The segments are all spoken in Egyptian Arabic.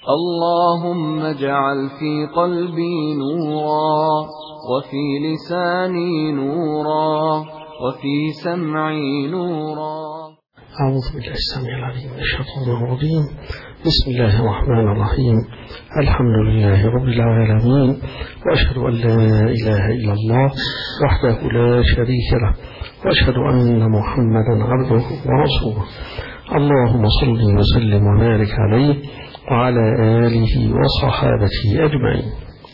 اللهم اجعل في قلبي نورا وفي لساني نورا وفي سمعي نورا أعوذ بالله السميع العليم من الشيطان الرجيم بسم الله الرحمن الرحيم الحمد لله رب العالمين وأشهد أن لا إله إلا الله وحده لا شريك له وأشهد أن محمدا عبده ورسوله اللهم صل وسلم وبارك عليه وعلى آله وصحابته أجمعين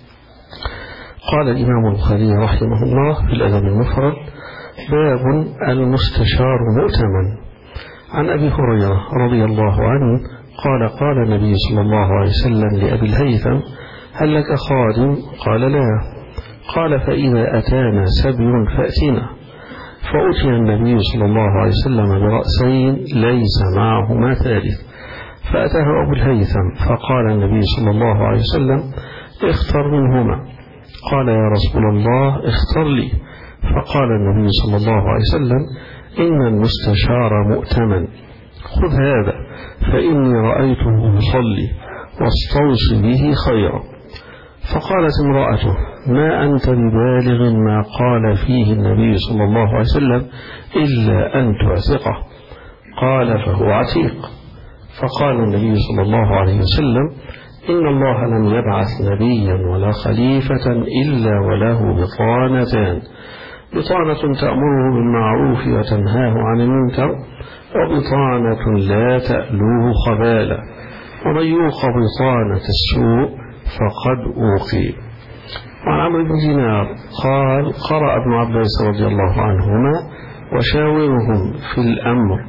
قال الإمام البخاري رحمه الله في الأدب المفرد باب المستشار مؤتمن عن أبي هريرة رضي الله عنه قال قال النبي صلى الله عليه وسلم لأبي الهيثم هل لك خادم قال لا قال فإذا أتانا سبي فأتنا فأتي النبي صلى الله عليه وسلم برأسين ليس معهما ثالث فأتاه أبو الهيثم فقال النبي صلى الله عليه وسلم اختر منهما قال يا رسول الله اختر لي فقال النبي صلى الله عليه وسلم إن المستشار مؤتمن خذ هذا فإني رأيته يصلي واستوصي به خيرا فقالت امرأته ما أنت ببالغ ما قال فيه النبي صلى الله عليه وسلم إلا أن تعتقه قال فهو عتيق فقال النبي صلى الله عليه وسلم إن الله لم يبعث نبيا ولا خليفة إلا وله بطانتان بطانة تأمره بالمعروف وتنهاه عن المنكر وبطانة لا تألوه خبالا ومن يوق بطانة السوء فقد أوقي وعن عمرو بن دينار قال قرأ ابن عباس رضي الله عنهما وشاورهم في الأمر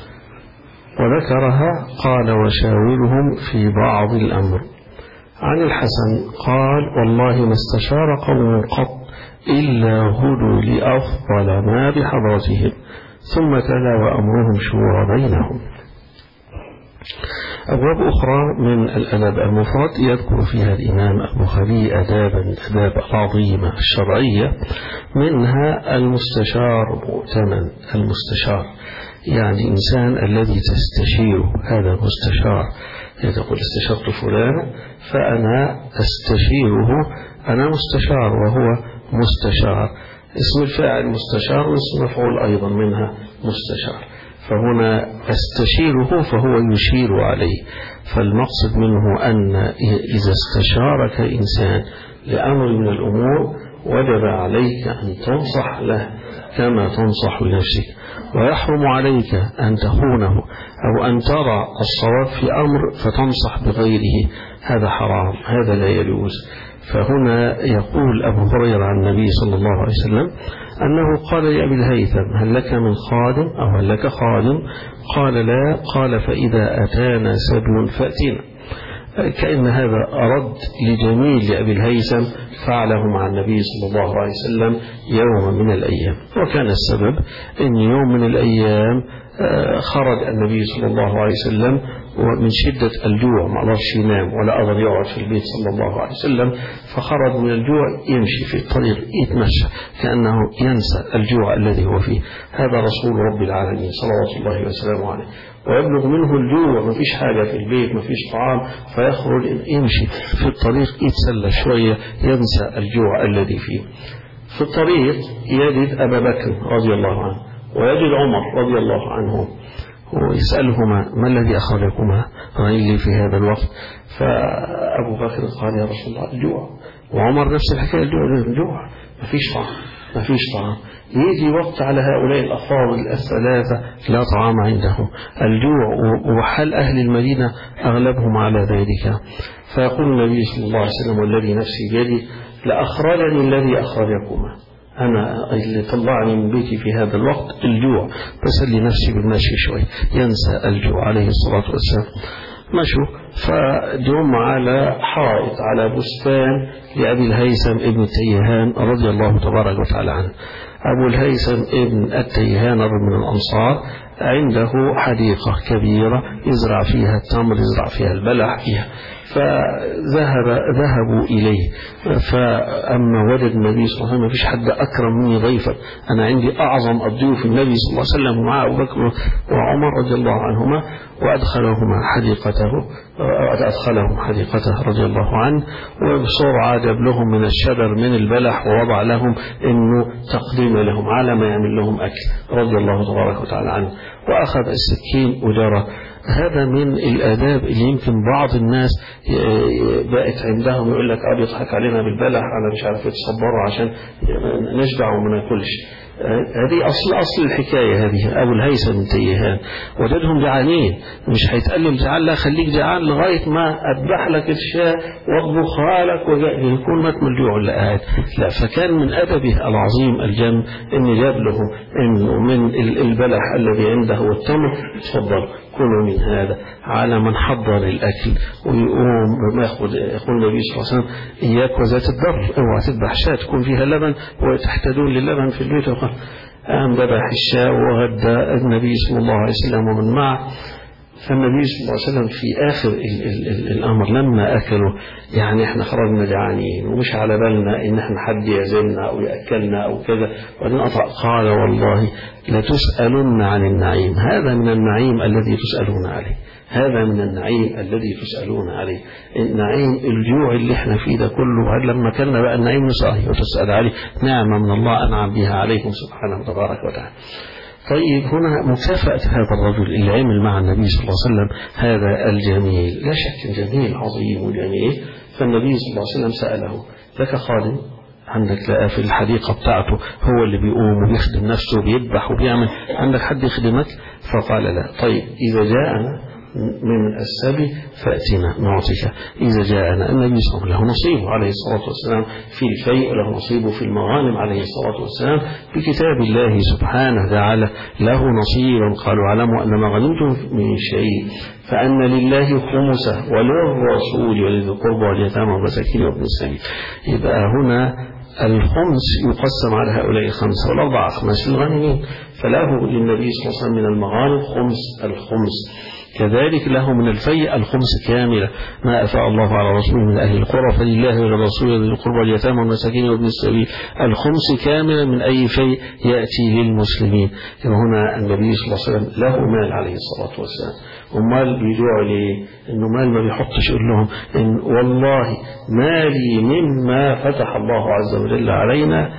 وذكرها قال وشاورهم في بعض الأمر عن الحسن قال والله ما استشار قوم قط إلا هدوا لأفضل ما بحضرتهم ثم تلا وأمرهم شورى بينهم أبواب أخرى من الأدب المفرد يذكر فيها الإمام البخاري أدابا الأداب العظيمة الشرعية منها المستشار مؤتمن المستشار يعني إنسان الذي تستشير هذا المستشار تقول استشرت فلانا فأنا أستشيره أنا مستشار وهو مستشار اسم الفاعل مستشار واسم مفعول أيضا منها مستشار فهنا استشيره فهو يشير عليه فالمقصد منه أن إذا استشارك إنسان لأمر من الأمور وجب عليك أن تنصح له كما تنصح لنفسك ويحرم عليك أن تخونه أو أن ترى الصواب في أمر فتنصح بغيره هذا حرام هذا لا يجوز فهنا يقول أبو هريرة عن النبي صلى الله عليه وسلم أنه قال لأبي الهيثم هل لك من خادم أو هل لك خادم قال لا قال فإذا أتانا سبي فأتنا كأن هذا رد لجميل لأبي الهيثم فعله مع النبي صلى الله عليه وسلم يوم من الأيام وكان السبب أن يوم من الأيام خرج النبي صلى الله عليه وسلم ومن شدة الجوع ما قدرش ينام ولا قدر يقعد في البيت صلى الله عليه وسلم فخرج من الجوع يمشي في الطريق يتمشى كأنه ينسى الجوع الذي هو فيه هذا رسول رب العالمين صلوات الله وسلامه عليه ويبلغ منه الجوع ما فيش حاجة في البيت ما فيش طعام فيخرج يمشي في الطريق يتسلى شوية ينسى الجوع الذي فيه في الطريق يجد أبا بكر رضي الله عنه ويجد عمر رضي الله عنه ويسألهما ما الذي أخرجكما لي في هذا الوقت فأبو بكر قال يا رسول الله الجوع وعمر نفس الحكاية الجوع الجوع ما فيش طعام ما فيش طعام يجي وقت على هؤلاء الأفاضل الثلاثة لا طعام عندهم الجوع وحال أهل المدينة أغلبهم على ذلك فيقول النبي صلى الله عليه وسلم والذي نفسي بيدي لأخرجني الذي أخرجكما أنا اللي طلعني من بيتي في هذا الوقت الجوع بسلي نفسي بالمشي شوي ينسى الجوع عليه الصلاة والسلام مشوا فجم على حائط على بستان لأبي الهيثم ابن التيهان رضي الله تبارك وتعالى عنه أبو الهيثم ابن التيهان رجل من الأنصار عنده حديقة كبيرة يزرع فيها التمر يزرع فيها البلح فيها فذهب ذهبوا إليه فأما وجد النبي صلى الله عليه وسلم ما فيش حد أكرم مني ضيفا أنا عندي أعظم الضيوف النبي صلى الله عليه وسلم ومع أبو بكر وعمر رضي الله عنهما وأدخلهما حديقته أدخلهم حديقته رضي الله عنه وبسرعة جاب لهم من الشجر من البلح ووضع لهم أنه تقديم لهم على ما يعمل لهم أكل رضي الله تبارك وتعالى عنه وأخذ السكين وجرى هذا من الآداب اللي يمكن بعض الناس بقت عندهم يقول لك اه بيضحك علينا بالبلح انا مش عارف يتصبروا عشان نشبع وما ناكلش هذه أصل أصل الحكاية هذه أبو الهيثم تيهان وجدهم جعانين مش هيتقلم جعان لا خليك جعان لغاية ما أذبح لك الشاة واطبخها لك ويكون مات من الجوع اللي قاعد لا فكان من أدبه العظيم الجم إن جاب لهم إنه من البلح الذي عنده والتمر تفضل كلوا من هذا على من حضر الأكل ويقوم ياخد يقول النبي صلى الله عليه وسلم إياك وذات الضر اوعى تذبح شاة تكون فيها لبن وتحتاجون للبن في البيت وقال قام ذبح الشاة وغدى النبي صلى الله عليه وسلم ومن معه فالنبي صلى الله عليه وسلم في آخر ال ال ال الأمر لما أكلوا يعني احنا خرجنا جعانين ومش على بالنا ان احنا حد يعزمنا أو يأكلنا أو كذا وبعدين قال والله لتسألن عن النعيم هذا من النعيم الذي تسألون عليه هذا من النعيم الذي تسألون عليه النعيم الجوع اللي احنا فيه ده كله هل لما كنا بقى النعيم نصاحي وتسأل عليه نعمة من الله أنعم بها عليكم سبحانه تبارك وتعالى طيب هنا مكافأة هذا الرجل اللي عمل مع النبي صلى الله عليه وسلم هذا الجميل لا شك جميل عظيم وجميل فالنبي صلى الله عليه وسلم سأله لك خادم عندك لقى في الحديقة بتاعته هو اللي بيقوم وبيخدم نفسه وبيذبح وبيعمل عندك حد يخدمك فقال لا طيب إذا جاءنا من السبي فأتنا نعطيك إذا جاءنا النبي صلى الله عليه وسلم له نصيب عليه الصلاة والسلام في الفيء له نصيب في المغانم عليه الصلاة والسلام بكتاب الله سبحانه تعالى له نصيبا قالوا اعلموا أن ما غنمتم من شيء فأن لله خمسه وللرسول ولذي القربى واليتامى والمساكين وابن السبيل يبقى هنا الخمس يقسم على هؤلاء الخمسة والأربع أخماس الغانمين فله للنبي صلى الله عليه وسلم من المغانم خمس الخمس كذلك له من الفيء الخمس كاملة ما أفاء الله على رسوله من أهل القرى فلله وللرسول ذي القربى واليتامى والمساكين وابن السبيل الخمس كاملة من أي فيء يأتي للمسلمين كما هنا النبي صلى الله عليه وسلم له مال عليه الصلاة والسلام ومال بيدعوا ليه إنه مال ما بيحطش يقول لهم إن والله مالي مما فتح الله عز وجل علينا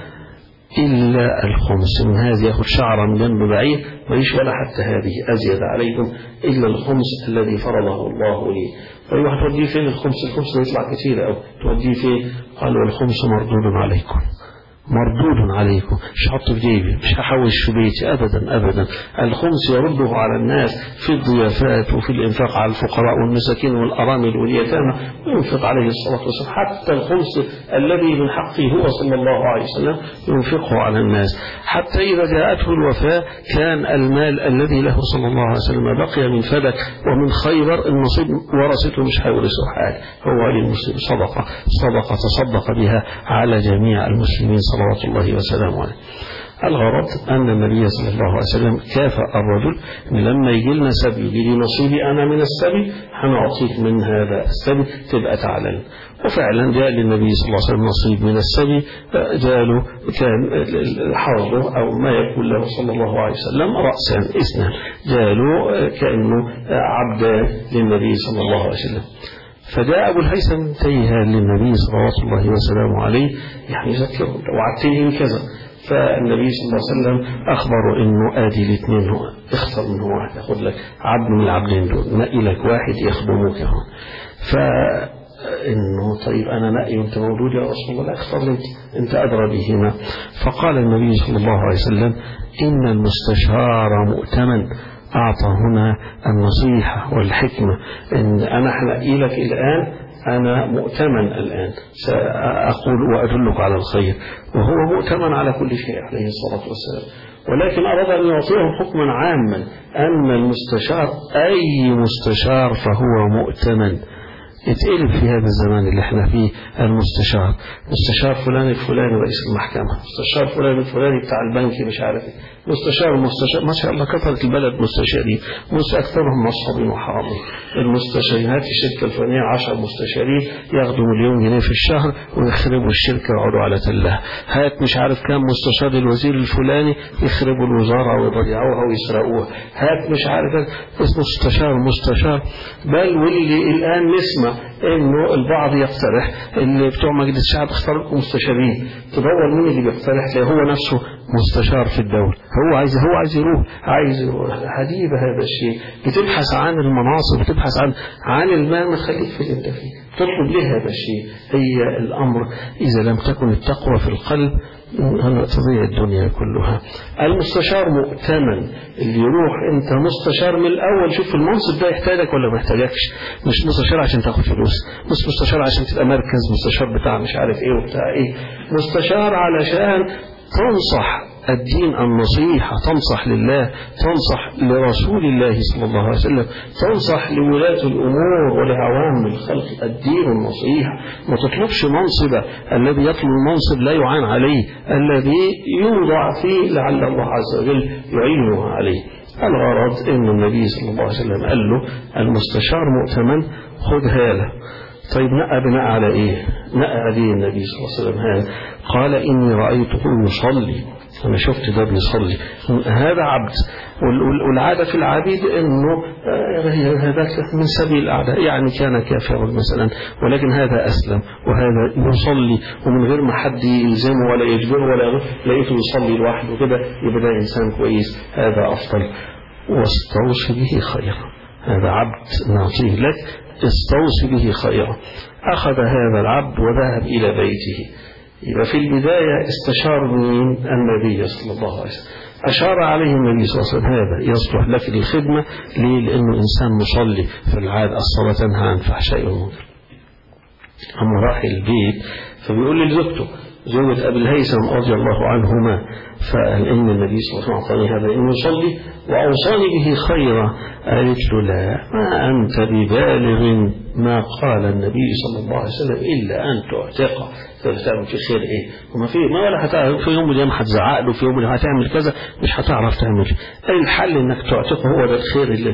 إلا الخمس من هذه يأخذ شعرا من جنب بعيد ماليش ولا حتى هذه أزيد عليكم إلا الخمس الذي فرضه الله لي طيب هتوديه فين الخمس الخمس يطلع كثير أو توديه فين قالوا الخمس مردود عليكم مردود عليكم مش هحطه في جيبي مش هحوش في بيتي ابدا ابدا الخمس يرده على الناس في الضيافات وفي الانفاق على الفقراء والمساكين والارامل واليتامى وينفق عليه الصلاه والسلام حتى الخمس الذي من حقه هو صلى الله عليه وسلم ينفقه على الناس حتى اذا جاءته الوفاه كان المال الذي له صلى الله عليه وسلم بقي من فدك ومن خيبر النصيب ورثته مش هيورثه حاجه هو للمسلم صدقه صدقه تصدق بها على جميع المسلمين صلى صلوات الله وسلامه عليه الغرض أن النبي صلى الله عليه وسلم كافأ الرجل إن لما يجي لنا سبي يجي لي نصيبي أنا من السبي هنعطيك من هذا السبي تبقى تعلن وفعلا جاء للنبي صلى الله عليه وسلم نصيب من السبي جاء له كان حوضه أو ما يكون له صلى الله عليه وسلم رأسا اثنان جاء له كأنه عبد للنبي صلى الله عليه وسلم فجاء أبو الهيثم تيها للنبي صلوات الله وسلامه عليه يعني يذكره وعدتني كذا فالنبي صلى الله عليه وسلم أخبره إنه آدي الاثنين هو اختر منه واحد ياخد لك عبد من العبدين دول نقي لك واحد يخدموك هون فإنه طيب أنا نقي وأنت موجود يا رسول الله اختار لي أنت أدرى بهما فقال النبي صلى الله عليه وسلم إن المستشار مؤتمن أعطى هنا النصيحة والحكمة إن أنا هنقي لك الآن أنا مؤتمن الآن سأقول وأدلك على الخير وهو مؤتمن على كل شيء عليه الصلاة والسلام ولكن أراد أن يعطيهم حكما عاما أن المستشار أي مستشار فهو مؤتمن اتقلب في هذا الزمان اللي احنا فيه المستشار مستشار فلان الفلاني رئيس المحكمة مستشار فلان الفلاني بتاع البنك مش عارف ايه مستشار مستشار ما شاء الله كثرت البلد مستشارين مش أكثرهم نصابين وحرامين المستشارين هات الشركة الفلانية 10 مستشارين ياخدوا مليون جنيه في الشهر ويخربوا الشركة ويقعدوا على تلها هات مش عارف كام مستشار الوزير الفلاني يخربوا الوزارة ويضيعوها ويسرقوها هات مش عارف اسمه مستشار مستشار بل واللي الآن نسمع انه البعض يقترح اللي بتوع مجلس الشعب اختاروا مستشارين تدور مين اللي بيقترح تلاقي هو نفسه مستشار في الدولة هو عايز هو عايز يروح عايز يروح عجيب هذا الشيء بتبحث عن المناصب بتبحث عن عن المال خليك في اللي انت فيه تطلب ليه هذا الشيء هي الأمر إذا لم تكن التقوى في القلب تضيع الدنيا كلها المستشار مؤتمن اللي يروح انت مستشار من الاول شوف المنصب ده يحتاجك ولا ما يحتاجكش مش مستشار عشان تاخد فلوس مش مستشار عشان تبقى مركز مستشار بتاع مش عارف ايه وبتاع ايه مستشار علشان تنصح الدين النصيحة تنصح لله تنصح لرسول الله صلى الله عليه وسلم تنصح لولاة الأمور ولعوام الخلق الدين النصيحة ما تطلبش منصب الذي يطلب المنصب لا يعان عليه الذي يوضع فيه لعل الله عز وجل يعينه عليه الغرض ان النبي صلى الله عليه وسلم قال له المستشار مؤتمن خذها له طيب نقى بناء على ايه نقى عليه النبي صلى الله عليه وسلم هذا قال اني رأيته يصلي أنا شفت ده بيصلي هذا عبد والعادة في العبيد أنه هذا من سبيل الأعداء يعني كان كافرا مثلا ولكن هذا أسلم وهذا يصلي ومن غير ما حد يلزمه ولا يجبره ولا لقيته يصلي لوحده كده يبقى ده إنسان كويس هذا أفضل واستوصي به خيرا هذا عبد نعطيه لك استوصي به خيرا أخذ هذا العبد وذهب إلى بيته يبقى في البداية استشار من النبي صلى الله عليه وسلم أشار عليه النبي صلى الله عليه وسلم هذا يصلح لك للخدمة ليه؟ لأنه إنسان مصلي في العادة الصلاة تنهى عن فحشاء المنكر أما راح البيت فبيقول لزوجته زوجة أبي الهيثم رضي الله عنهما فقال إن النبي صلى الله عليه وسلم أعطاني هذا إنه يصلي وأوصاني به خيرا قالت له لا ما أنت ببالغ ما قال النبي صلى الله عليه وسلم إلا أن تعتق تعمل في خير ايه وما في ما ولا هتعرف في يوم من الايام هتزعق له في يوم من هتعمل كذا مش هتعرف تعمل اي الحل انك تعتقه هو ده الخير اللي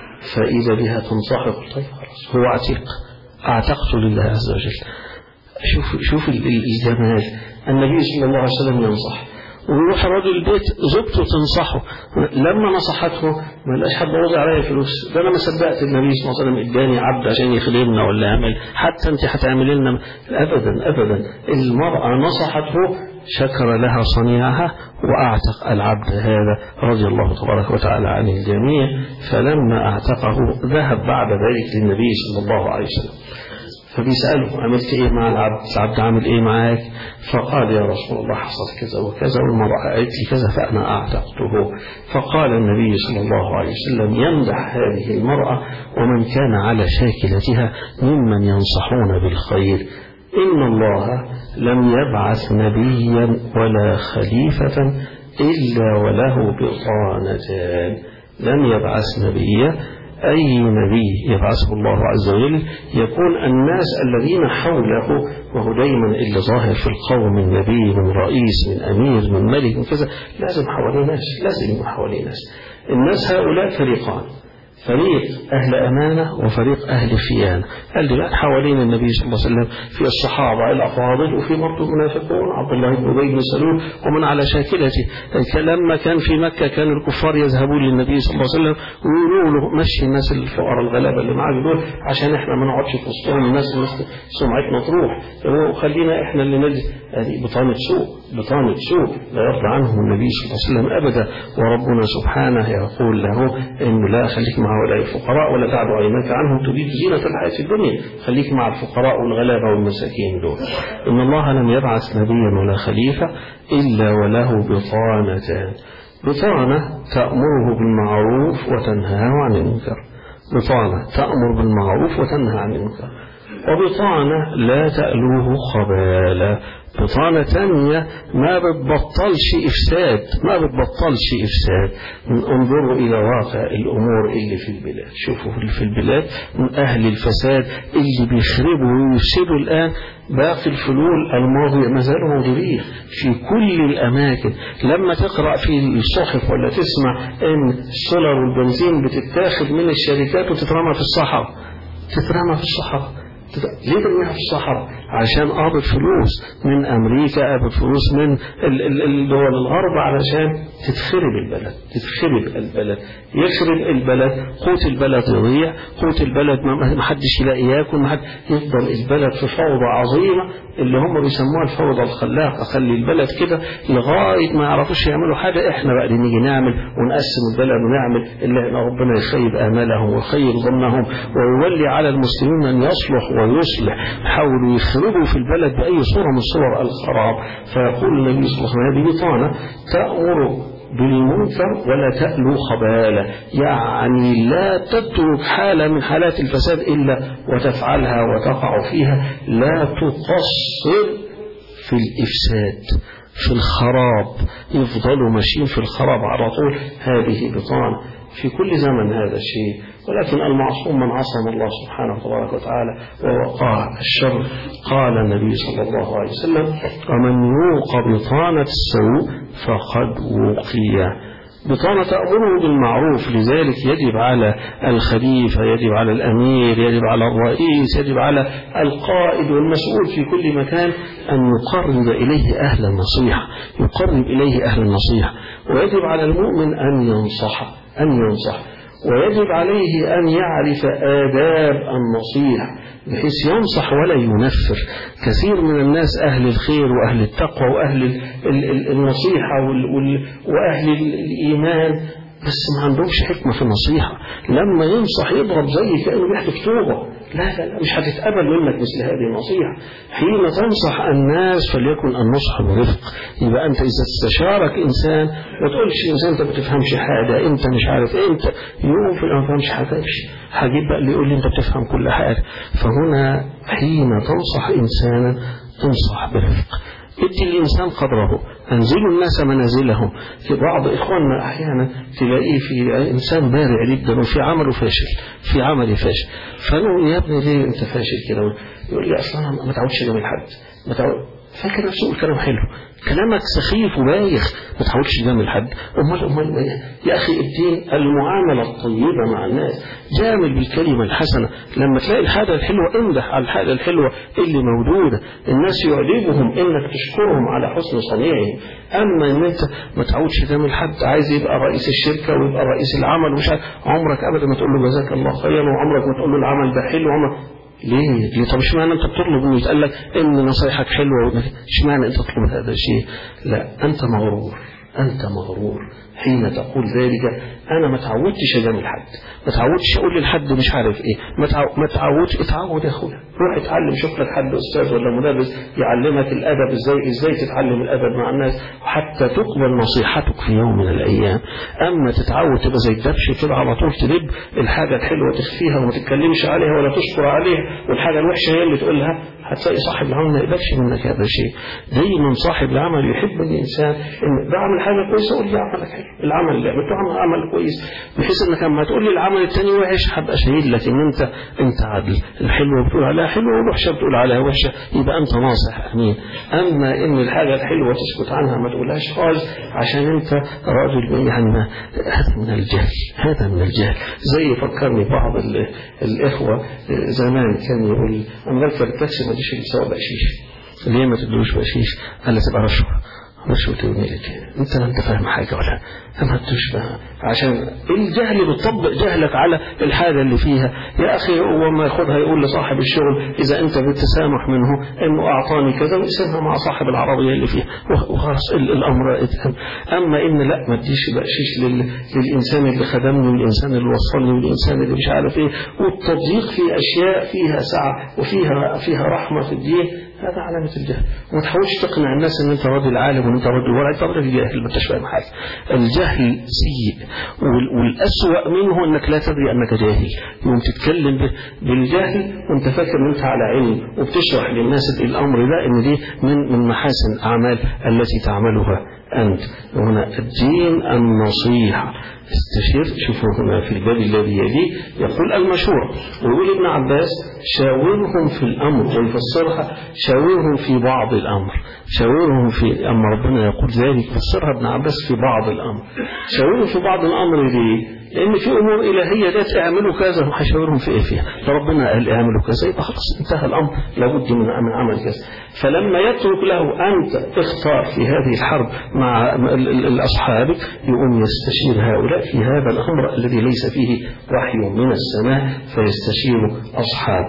فاذا بها تنصحه طيب خلاص هو عتيق اعتقته لله عز وجل شوف شوف الجمال النبي صلى الله عليه وسلم ينصح ويروح الراجل البيت زوجته تنصحه لما نصحته ما لقاش حد وضع عليا فلوس ده انا ما صدقت النبي صلى الله عليه وسلم اداني عبد عشان يخدمنا ولا يعمل حتى انت هتعملي لنا ابدا ابدا المراه نصحته شكر لها صنيعها واعتق العبد هذا رضي الله تبارك وتعالى عن الجميع فلما اعتقه ذهب بعد ذلك للنبي صلى الله عليه وسلم فبيسأله عملت ايه مع العبد العبد عامل ايه معاك فقال يا رسول الله حصل كذا وكذا والمرأة قالت لي كذا فأنا أعتقته فقال النبي صلى الله عليه وسلم يمدح هذه المرأة ومن كان على شاكلتها ممن ينصحون بالخير إن الله لم يبعث نبيا ولا خليفة إلا وله بطانتان لم يبعث نبيا أي نبي يبعثه الله عز وجل يكون الناس الذين حوله وهو دايما اللي ظاهر في القوم من نبي من رئيس من أمير من ملك من كذا لازم حواليه ناس لازم يبقى حواليه ناس الناس هؤلاء فريقان فريق أهل أمانة وفريق أهل خيانة قال لي بقى حوالين النبي صلى الله عليه وسلم في الصحابة الأفاضل وفي برضه المنافقون عبد الله بن أبي بن سلول ومن على شاكلته لما كان في مكة كان الكفار يذهبون للنبي صلى الله عليه وسلم ويقولوا له مشي الناس الفقراء الغلابة اللي معاك دول عشان احنا ما نقعدش في وسطهم الناس سمعتنا تروح وخلينا احنا اللي نجي هذه بطانة سوء بطانة سوء لا يرضى عنهم النبي صلى الله عليه وسلم أبدا وربنا سبحانه يقول له إنه لا خليك مع هؤلاء الفقراء ولا تعد عيناك عنهم تريد زينة الحياة الدنيا خليك مع الفقراء والغلابة والمساكين دول إن الله لم يبعث نبيا ولا خليفة إلا وله بطانتان بطانة تأمره بالمعروف وتنهاه عن المنكر بطانة تأمر بالمعروف وتنهى عن المنكر وبطانة لا تألوه خبالا بطانة تانية ما بتبطلش إفساد ما بتبطلش إفساد انظروا إلى واقع الأمور اللي في البلاد شوفوا اللي في البلاد من أهل الفساد اللي بيخربوا ويفسدوا الآن باقي الفلول الماضية ما زالوا موجودين في كل الأماكن لما تقرأ في الصحف ولا تسمع إن السولر والبنزين بتتاخد من الشركات وتترمى في الصحراء تترمى في الصحراء ليه ترميها في الصحراء عشان قابض فلوس من امريكا قابض فلوس من ال- ال- الدول الغرب علشان تتخرب البلد تتخرب البلد يخرب البلد قوت البلد يضيع قوت البلد ما ما حدش يلاقي ياكل ما حد يفضل البلد في فوضى عظيمه اللي هم بيسموها الفوضى الخلاقه خلي البلد كده لغايه ما يعرفوش يعملوا حاجه احنا بقى اللي نيجي نعمل ونقسم البلد ونعمل اللي احنا ربنا يخيب امالهم ويخيب ظنهم ويولي على المسلمين ان يصلح ويصلح يحاولوا يخربوا في البلد باي صوره من صور الخراب فيقول النبي صلى الله عليه وسلم هذه بطانه تامر بالمنكر ولا تألو خبالة يعني لا تترك حالة من حالات الفساد إلا وتفعلها وتقع فيها لا تقصر في الإفساد في الخراب يفضلوا ماشيين في الخراب على طول هذه بطانة في كل زمن هذا الشيء ولكن المعصوم من عصم الله سبحانه تبارك وتعالى ووقاه الشر قال النبي صلى الله عليه وسلم ومن يوق بطانة السوء فقد وقي بطانة تأمره بالمعروف لذلك يجب على الخليفة يجب على الأمير يجب على الرئيس يجب على القائد والمسؤول في كل مكان أن يقرب إليه أهل النصيحة يقرب إليه أهل النصيحة ويجب على المؤمن أن ينصح أن ينصح ويجب عليه أن يعرف آداب النصيحة بحيث ينصح ولا ينفر كثير من الناس أهل الخير وأهل التقوى وأهل ال- ال- ال- النصيحة وال- وال- وأهل ال- الإيمان بس ما عندهمش حكمة في النصيحة لما ينصح يضرب زي كأنه بيحدث طوبة لا لا لا مش هتتقبل منك مثل هذه النصيحة حين تنصح الناس فليكن النصح برفق يبقى أنت إذا استشارك إنسان ما تقولش إنسان أنت ما بتفهمش حاجة أنت مش عارف إيه أنت يوم في الأول ما فهمش حاجة امشي هجيب بقى اللي يقول لي أنت بتفهم كل حاجة فهنا حين تنصح إنسانا انصح برفق ادي الإنسان قدره أنزلوا الناس منازلهم في بعض إخواننا أحيانا تلاقيه في إنسان بارع جدا وفي عمله فاشل في عمله فاشل فنقول يا ابني ليه أنت فاشل كده يقول لي أصلا أنا ما تعودش أجامل حد ما تعود فاكر نفسه يقول كلام حلو كلامك سخيف وبايخ ما تحاولش تجامل حد امال امال إيه؟ يا اخي الدين المعامله الطيبه مع الناس جامل بالكلمه الحسنه لما تلاقي الحاجه الحلوه امدح على الحاجه الحلوه اللي موجوده الناس يعجبهم انك تشكرهم على حسن صنيعهم اما ان انت ما تعودش تجامل حد عايز يبقى رئيس الشركه ويبقى رئيس العمل ومش عارف عمرك ابدا ما تقول له جزاك الله خيرا وعمرك ما تقول له العمل ده حلو وعمرك ليه؟ ليه؟ طب اشمعنى انت بتطلب انه يتقال لك ان نصايحك حلوه اشمعنى انت تطلب هذا الشيء؟ لا انت مغرور انت مغرور حين تقول ذلك انا ما تعودتش اجامل حد ما تعودتش اقول لحد مش عارف ايه ما تعو- ما تعودش اتعود يا اخويا روح اتعلم شوف لك حد استاذ ولا مدرس يعلمك الادب ازاي ازاي تتعلم الادب مع الناس وحتى تقبل نصيحتك في يوم من الايام اما تتعود تبقى زي الدبش كده على طول تدب الحاجه الحلوه تخفيها وما تتكلمش عليها ولا تشكر عليها والحاجه الوحشه هي اللي تقولها هتلاقي صاحب العمل ما يقبلش منك هذا الشيء دايما صاحب العمل يحب الانسان ان ده عمل حاجه كويسه قول لي عملك حلو العمل اللي عملته عمل عمل كويس بحيث انك لما تقول لي العمل الثاني وحش هبقى شهيد لك ان انت انت عدل الحلوه بتقول عليها حلوه والوحشه بتقول عليها وحشه يبقى انت ناصح امين اما ان الحاجه الحلوه تسكت عنها ما تقولهاش خالص عشان انت راجل يعني ما- هذا من الجهل هذا من الجهل زي فكرني بعض ال- الاخوه زمان كان يقول انا بركب التاكسي ما اديش السواق بقشيش ليه ما تدوش بقشيش؟ قال لي تبقى رشوه رشوة تقول لك انت لا انت فاهم حاجه ولا ما انتش فاهم عشان الجهل بتطبق جهلك على الحاجه اللي فيها يا اخي هو ما ياخدها يقول لصاحب الشغل اذا انت بالتسامح منه انه اعطاني كذا ويسيبها مع صاحب العربيه اللي فيها وخلاص ال- الامر اتهم اما ان لا ما تديش بقشيش لل... للانسان اللي خدمني والانسان اللي وصلني والانسان اللي مش عارف ايه والتضييق في اشياء فيها سعه وفيها فيها رحمه في الدين هذا علامة الجهل وما تحاولش تقنع الناس ان انت راجل عالم وان انت راجل ولا انت راجل جاهل ما انتش فاهم حاجه الجهل سيء وال- والاسوأ منه انك لا تدري انك جاهل يوم تتكلم ب- بالجهل وانت فاكر ان انت على علم وبتشرح للناس الامر ده ان دي من من محاسن الاعمال التي تعملها أنت هنا الدين النصيحة استشير شوفوا هنا في الباب الذي يليه يقول المشورة ويقول ابن عباس شاورهم في الأمر ويفسرها شاورهم في بعض الأمر شاورهم في أما ربنا يقول ذلك فسرها ابن عباس في بعض الأمر شاورهم في بعض الأمر ليه لأن في أمور إلهية لا اعملوا كذا وهيشاورهم في إيه فيها فربنا قال اعملوا كذا يبقى خلاص انتهى الأمر لابد من من عمل كذا فلما يترك له أنت اختار في هذه الحرب مع ال- ال- الأصحاب يقوم يستشير هؤلاء في هذا الأمر الذي ليس فيه وحي من السماء فيستشير أصحاب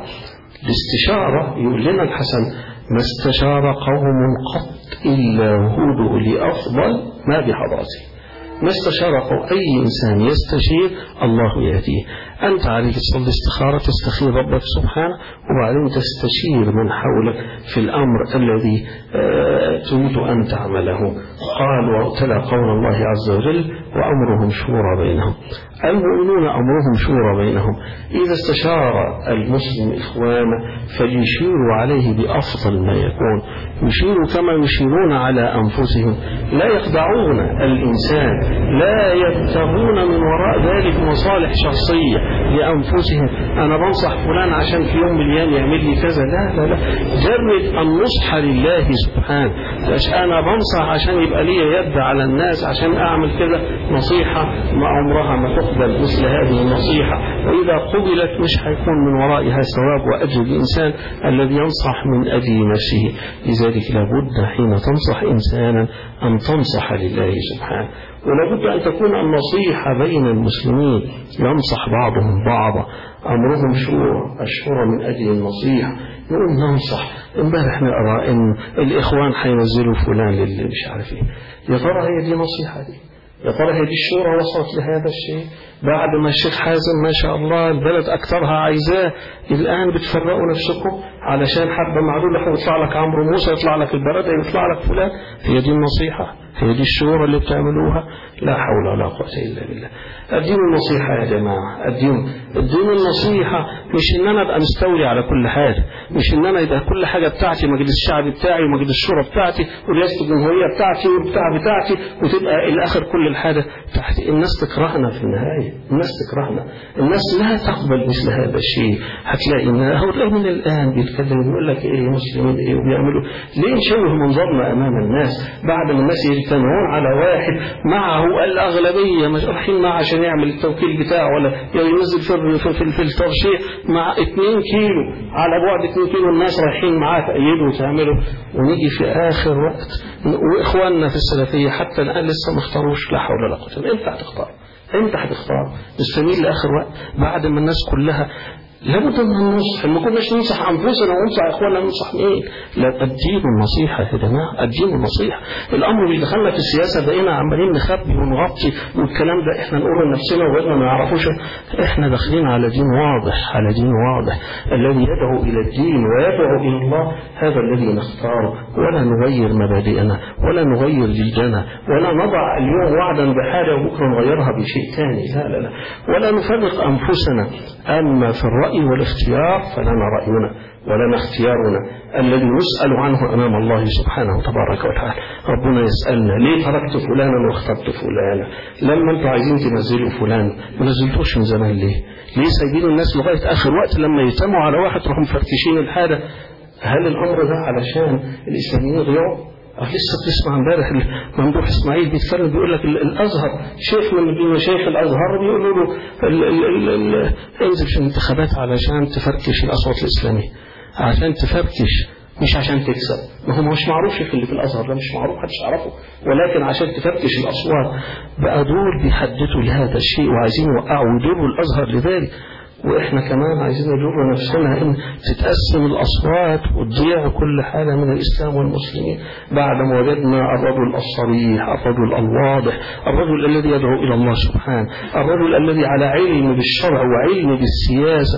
الاستشارة يقول لنا الحسن ما استشار قوم قط إلا هدوا لأفضل ما بحضرته ما استشار قوم أي إنسان يستشير الله يهديه أنت عليك تصلي استخارة تستخير ربك سبحانه وبعدين تستشير من حولك في الأمر الذي آه، تريد أن تعمله قال وتلا قول الله عز وجل وأمرهم شورى بينهم المؤمنون أمرهم شورى بينهم إذا استشار المسلم إخوانه فليشيروا عليه بأفضل ما يكون يشيروا كما يشيرون على أنفسهم لا يخدعون الإنسان لا يبتغون من وراء ذلك مصالح شخصية لأنفسهم أنا بنصح فلان عشان في يوم من الأيام يعمل لي كذا لا لا لا جرد النصح لله سبحانه مش أنا بنصح عشان يبقى لي يد على الناس عشان أعمل كذا نصيحة ما عمرها ما تقبل مثل هذه النصيحة وإذا قبلت مش هيكون من ورائها ثواب وأجر الإنسان الذي ينصح من أجل نفسه لذلك لابد حين تنصح إنسانا أن تنصح لله سبحانه ولابد أن تكون النصيحة بين المسلمين ينصح بعضهم بعضا أمرهم شورى الشورى من أجل النصيحة نقول ننصح امبارح نقرا ان الاخوان هينزلوا فلان للي مش عارف ايه يا ترى هي دي نصيحه دي يا ترى هي دي الشورى وصلت لهذا الشيء بعد ما الشيخ حازم ما شاء الله البلد اكثرها عايزاه الان بتفرقوا نفسكم علشان حبه معلومه يطلع لك عمرو موسى يطلع لك البلد يطلع لك فلان هي دي النصيحه هي دي الشورى اللي بتعملوها لا حول ولا قوة إلا بالله الدين النصيحة يا جماعة الدين الدين النصيحة مش إن أنا أبقى مستولي على كل حاجة مش إن أنا يبقى كل حاجة بتاعتي مجلس الشعب بتاعي ومجلس الشورى بتاعتي ورئاسة الجمهورية بتاعتي والبتاع بتاعتي وتبقى الآخر كل الحاجة تحتي الناس تكرهنا في النهاية الناس تكرهنا الناس لا تقبل مثل هذا الشيء هتلاقي إن هؤلاء من الآن بيتكلم يقول لك إيه مسلمين إيه وبيعملوا ليه نشوه منظرنا أمام الناس بعد ما الناس يجتمعون على واحد معه الأغلبية مش رايحين معه عشان يعمل التوكيل بتاعه ولا ينزل في في, في, في الترشيح مع 2 كيلو على بعد 2 كيلو الناس رايحين معاه تأيدوا وتعملوا ونيجي في آخر وقت وإخواننا في السلفية حتى الآن لسه ما اختاروش لا حول ولا قوة إمتى هتختار؟ امتى هتختار؟ مستنيين لآخر وقت بعد ما الناس كلها لابد من النصح ما كناش ننصح انفسنا وننصح اخواننا ننصح مين لا الدين النصيحه يا جماعه الدين النصيحه الامر اللي دخلنا في السياسه بقينا عمالين نخبي ونغطي والكلام ده احنا نقول لنفسنا وغيرنا ما يعرفوش احنا داخلين على دين واضح على دين واضح الذي يدعو الى الدين ويدعو الى الله هذا الذي نختاره ولا نغير مبادئنا ولا نغير جلدنا ولا نضع اليوم وعدا بحاجه وبكره نغيرها بشيء ثاني لا لا لا ولا نفرق انفسنا اما في الراي والاختيار فلنا راينا ولنا اختيارنا الذي نسأل عنه أمام الله سبحانه تبارك وتعالى ربنا يسألنا ليه تركت فلانا واخترت فلانا لما انتوا عايزين تنزلوا فلان ما نزلتوش من زمان ليه ليه سايبين الناس لغاية آخر وقت لما يتموا على واحد تروحوا مفركشين الحاجة هل الأمر ده علشان الإسلاميين يضيعوا أه لسه بتسمع امبارح ممدوح اسماعيل بيتكلم بيقول لك الازهر شيخ من مشايخ الازهر بيقولوا له ال ال ال ال انزل في الانتخابات علشان تفركش الاصوات الاسلاميه عشان تفركش مش عشان تكسب ما هو مش معروف شيخ اللي في الازهر ده مش معروف محدش يعرفه ولكن عشان تفركش الاصوات بقى دول بيحددوا لهذا الشيء وعايزين يوقعوا ويدوروا الازهر لذلك واحنا كمان عايزين نجر نفسنا ان تتقسم الاصوات وتضيع كل حاجه من الاسلام والمسلمين بعد ما وجدنا الرجل الصريح الرجل الواضح الرجل الذي يدعو الى الله سبحانه الرجل الذي على علم بالشرع وعلم بالسياسه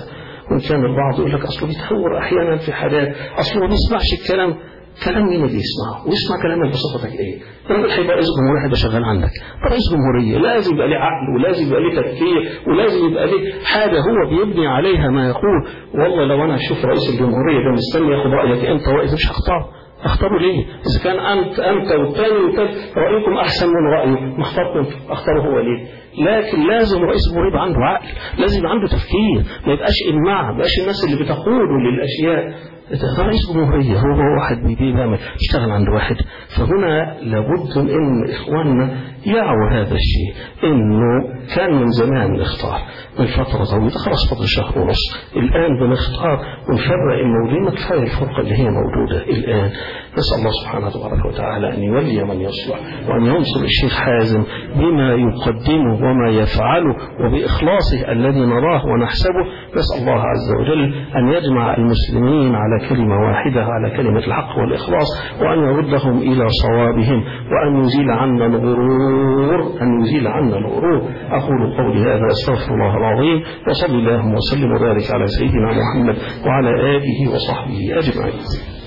وإن كان البعض يقول لك أصله بيتهور أحيانا في حالات أصله ما بيسمعش الكلام كلام مين اللي يسمعه ويسمع كلامك بصفتك ايه الراجل هيبقى رئيس جمهوريه هيبقى شغال عندك رئيس جمهوريه لازم يبقى ليه عقل ولازم يبقى ليه تفكير ولازم يبقى ليه حاجه هو بيبني عليها ما يقول والله لو انا اشوف رئيس الجمهوريه ده مستني ياخد رايك انت واقف مش هختاره اختاره ليه؟ إذا كان أنت أنت والثاني والثالث رأيكم أحسن من رأيه ما اخترته أنت اختاره هو ليه؟ لكن لازم رئيس الجمهورية يبقى عنده عقل، لازم يبقى عنده تفكير، ما يبقاش إماع، ما يبقاش الناس اللي بتقوله للأشياء ده رئيس جمهورية هو واحد بيعمل يشتغل عند واحد فهنا لابد من ان اخواننا يعوا هذا الشيء انه كان من زمان نختار من فترة طويلة خلاص فضل شهر ونص الآن بنختار ونفرق الموضوع كفاية الفرقة اللي هي موجودة الآن نسأل الله سبحانه تبارك وتعالى أن يولي من يصلح وأن ينصر الشيخ حازم بما يقدمه وما يفعله وبإخلاصه الذي نراه ونحسبه نسأل الله عز وجل أن يجمع المسلمين على كلمة واحدة على كلمة الحق والإخلاص وأن يردهم إلى صوابهم وأن يزيل عنا الغرور أن يزيل عنا الغرور أقول قولي هذا أستغفر الله العظيم وصلي اللهم وسلم وبارك على سيدنا محمد وعلى آله وصحبه أجمعين